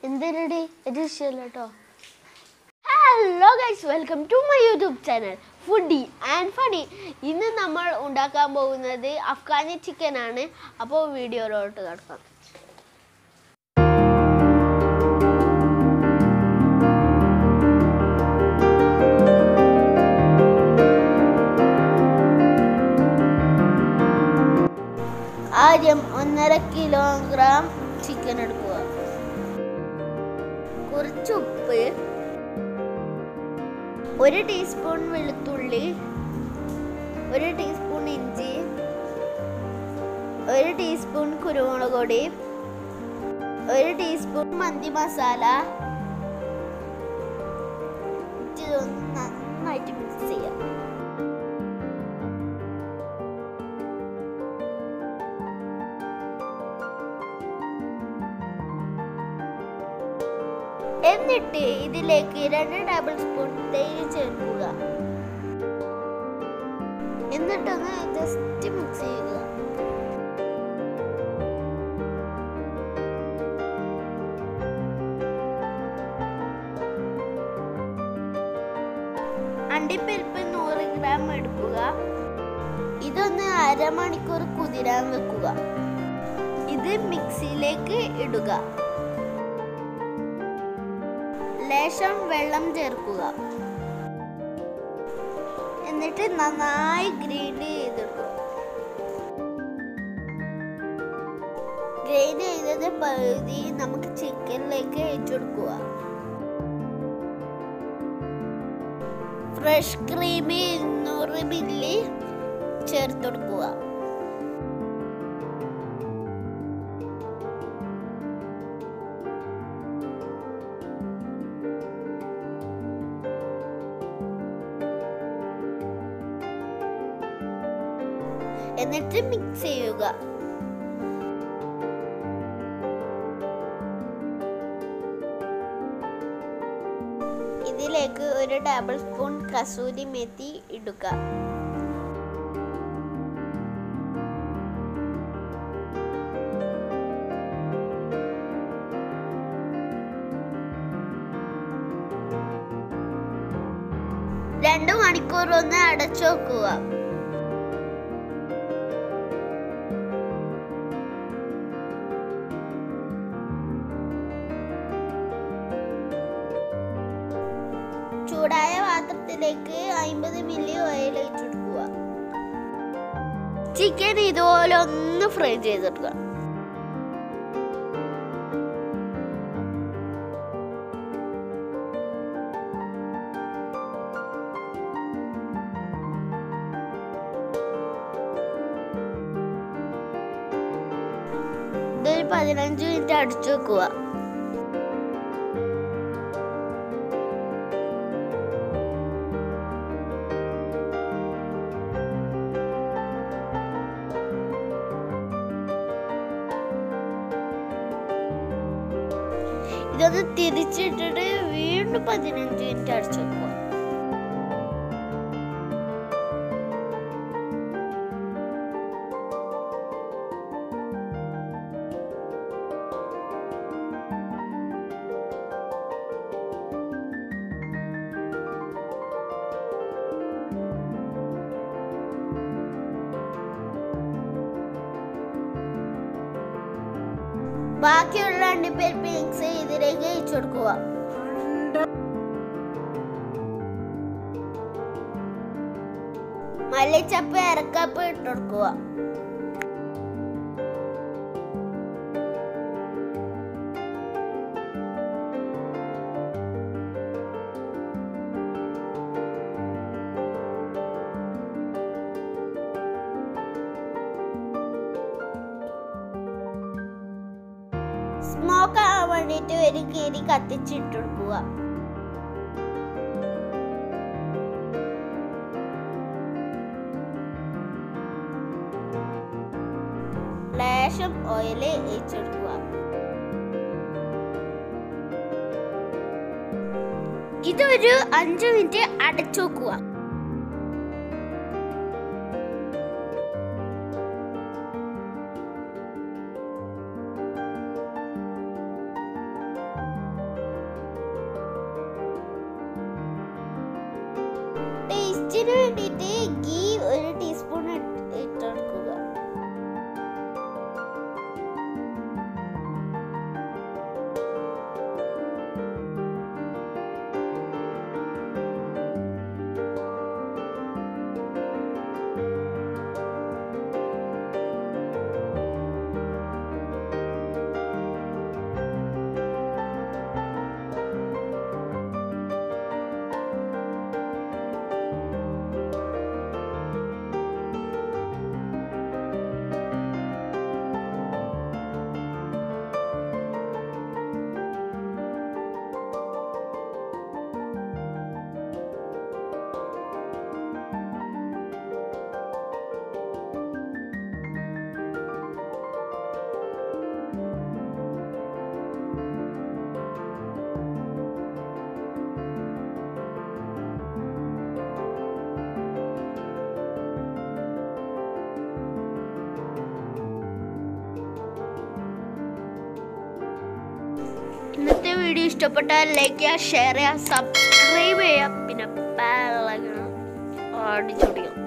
എന്തിനടി ഇത് ഇഷ്ടമല്ല കേട്ടോ hello guys welcome to my YouTube channel foodie and funny ഇന്ന് നമ്മൾ ഉണ്ടാക്കാൻ പോകുന്നത് അഫ്ഗാനി ചിക്കൻ ആണ് അപ്പോൾ വീഡിയോയിലോട്ട് കിടക്കാം ആദ്യം ഒന്നര കിലോഗ്രാം ചിക്കൻ എടുക്കുക കുറച്ച് ഉപ്പ് ഒരു ടീസ്പൂൺ വെളുത്തുള്ളി ഒരു ടീസ്പൂൺ ഇഞ്ചി ഒരു ടീസ്പൂൺ കുരുമുളക് പൊടി ഒരു ടീസ്പൂൺ മന്തി മസാല ഇതൊന്ന് നന്നായിട്ട് മിക്സ് ചെയ്യാം എന്നിട്ട് ഇതിലേക്ക് രണ്ട് ടേബിൾ സ്പൂൺ തേയില ചേർക്കുക എന്നിട്ടൊന്ന് ജസ്റ്റ് മിക്സ് ചെയ്യുക അണ്ടിപ്പരിപ്പ് നൂറ് ഗ്രാം എടുക്കുക ഇതൊന്ന് അരമണിക്കൂർ കുതിരാൻ വെക്കുക ഇത് മിക്സിയിലേക്ക് ഇടുക ലേശം വെള്ളം ചേർക്കുക എന്നിട്ട് നന്നായി ഗ്രൈൻഡ് ചെയ്തെടുക്കുക ഗ്രൈൻഡ് ചെയ്തത് പകുതി നമുക്ക് ചിക്കനിലേക്ക് ഇട്ടുകൊടുക്കുക ഫ്രഷ് ക്രീം ഇരുന്നൂറ് മില്ലി ചേർത്തെടുക്കുക എന്നിട്ട് മിക്സ് ചെയ്യുക ഇതിലേക്ക് ഒരു ടേബിൾ സ്പൂൺ കസൂരി മെത്തി ഇടുക രണ്ടു മണിക്കൂർ ഒന്ന് അടച്ചു വെക്കുക ചൂടായ പാത്രത്തിലേക്ക് അമ്പത് മില്ലി ഓയിൽ ഒഴിച്ചെടുക്കുക ചിക്കൻ ഇതുപോലെ ഒന്ന് ഫ്രൈ ചെയ്തെടുക്കുക ഇതൊരു പതിനഞ്ച് മിനിറ്റ് അടിച്ചു വെക്കുക ഇതൊന്ന് തിരിച്ചിട്ടിട്ട് വീണ്ടും പതിനഞ്ച് മിനിറ്റ് അടിച്ചു വെക്കുക ബാക്കിയുള്ള അണ്ടിപ്പരിപ്പ് മിക്സ് ഇതിലേക്ക് അയച്ചു കൊടുക്കുക മല്ലിച്ചപ്പ് ഇറക്കപ്പ് ഇട്ട് കൊടുക്കുക സ്മോക്ക് ആവാൻ വേണ്ടിയിട്ട് ഒരു കിരി കത്തിച്ചിട്ട് കൊടുക്കുക ലേശം ഓയില് ഒഴിച്ചെടുക്കുക ഇതൊരു അഞ്ചു മിനിറ്റ് അടച്ചു വെക്കുക ടേസ്റ്റിന് വേണ്ടിയിട്ട് ഗീ ഒരു ടീസ്പൂൺ ഇട്ടെടുക്കുക ഇന്നത്തെ വീഡിയോ ഇഷ്ടപ്പെട്ടാൽ ലൈക്ക് ചെയ്യുക ഷെയർ ചെയ്യുക സബ്സ്ക്രൈബ് ചെയ്യുക പിന്നെ ബെല്ലൈക്കൺ അടിച്ചോടിക്കുക